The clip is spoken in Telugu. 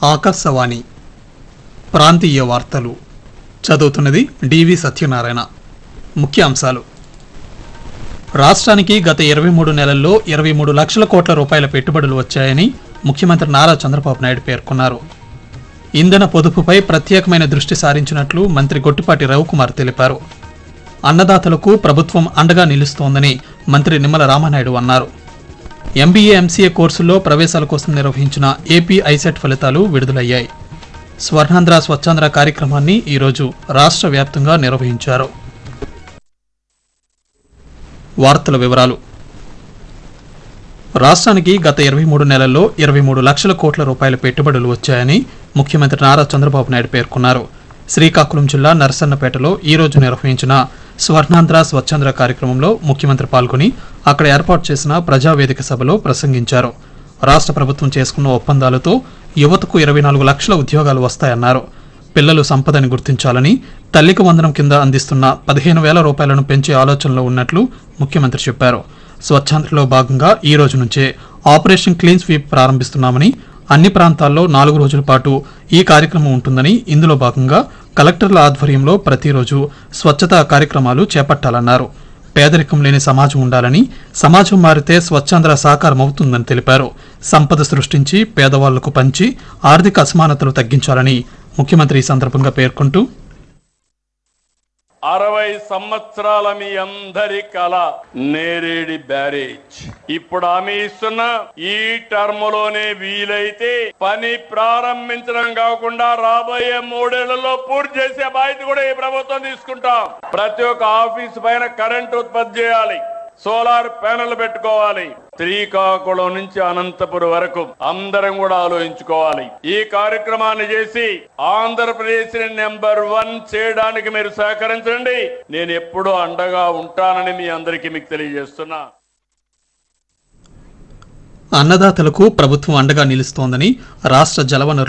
ఆకాశవాణి ప్రాంతీయ వార్తలు చదువుతున్నది డివి సత్యనారాయణ ముఖ్యాంశాలు రాష్ట్రానికి గత ఇరవై మూడు నెలల్లో ఇరవై మూడు లక్షల కోట్ల రూపాయల పెట్టుబడులు వచ్చాయని ముఖ్యమంత్రి నారా చంద్రబాబు నాయుడు పేర్కొన్నారు ఇంధన పొదుపుపై ప్రత్యేకమైన దృష్టి సారించినట్లు మంత్రి గొట్టిపాటి రవికుమార్ తెలిపారు అన్నదాతలకు ప్రభుత్వం అండగా నిలుస్తోందని మంత్రి నిమ్మల రామానాయుడు అన్నారు ఎంబీఏ ఎంసీఏ కోర్సుల్లో ప్రవేశాల కోసం నిర్వహించిన ఏపీ ఐసెట్ ఫలితాలు విడుదలయ్యాయి స్వర్ణాంధ్ర స్వచ్ఛాంధ్ర కార్యక్రమాన్ని ఈరోజు రాష్ట్ర వ్యాప్తంగా నిర్వహించారు వార్తల వివరాలు రాష్ట్రానికి గత ఇరవై మూడు నెలల్లో ఇరవై మూడు లక్షల కోట్ల రూపాయల పెట్టుబడులు వచ్చాయని ముఖ్యమంత్రి నారా చంద్రబాబు నాయుడు పేర్కొన్నారు శ్రీకాకుళం జిల్లా నరసన్నపేటలో ఈ రోజు నిర్వహించిన స్వర్ణాంధ్ర స్వచ్ఛాంధ్ర కార్యక్రమంలో ముఖ్యమంత్రి పాల్గొని అక్కడ ఏర్పాటు చేసిన ప్రజావేదిక సభలో ప్రసంగించారు రాష్ట్ర ప్రభుత్వం చేసుకున్న ఒప్పందాలతో యువతకు ఇరవై నాలుగు లక్షల ఉద్యోగాలు వస్తాయన్నారు పిల్లలు సంపదని గుర్తించాలని తల్లికి వందనం కింద అందిస్తున్న పదిహేను వేల రూపాయలను పెంచే ఆలోచనలో ఉన్నట్లు ముఖ్యమంత్రి చెప్పారు స్వచ్ఛాంధ్రలో భాగంగా ఈ రోజు నుంచే ఆపరేషన్ క్లీన్ స్వీప్ ప్రారంభిస్తున్నామని అన్ని ప్రాంతాల్లో నాలుగు రోజుల పాటు ఈ కార్యక్రమం ఉంటుందని ఇందులో భాగంగా కలెక్టర్ల ఆధ్వర్యంలో ప్రతిరోజు స్వచ్ఛతా కార్యక్రమాలు చేపట్టాలన్నారు పేదరికం లేని సమాజం ఉండాలని సమాజం మారితే స్వచ్ఛాంధ్ర సాకారం అవుతుందని తెలిపారు సంపద సృష్టించి పేదవాళ్లకు పంచి ఆర్థిక అసమానతలు తగ్గించాలని ముఖ్యమంత్రి ఈ సందర్భంగా పేర్కొంటూ అరవై సంవత్సరాల మీ అందరి కళ నేరేడి బ్యారేజ్ ఇప్పుడు హామీ ఇస్తున్నా ఈ టర్మ్ లోనే వీలైతే పని ప్రారంభించడం కాకుండా రాబోయే మూడేళ్లలో పూర్తి చేసే బాధ్యత కూడా ఈ ప్రభుత్వం తీసుకుంటాం ప్రతి ఒక్క ఆఫీస్ పైన కరెంట్ ఉత్పత్తి చేయాలి సోలార్ ప్యానెల్ పెట్టుకోవాలి శ్రీకాకుళం నుంచి అనంతపురం వరకు అందరం కూడా ఆలోచించుకోవాలి ఈ కార్యక్రమాన్ని చేసి ఆంధ్రప్రదేశ్ ని నెంబర్ వన్ చేయడానికి మీరు సహకరించండి నేను ఎప్పుడూ అండగా ఉంటానని మీ అందరికీ మీకు తెలియజేస్తున్నా అన్నదాతలకు ప్రభుత్వం అండగా నిలుస్తోందని రాష్ట్ర జలవనరుల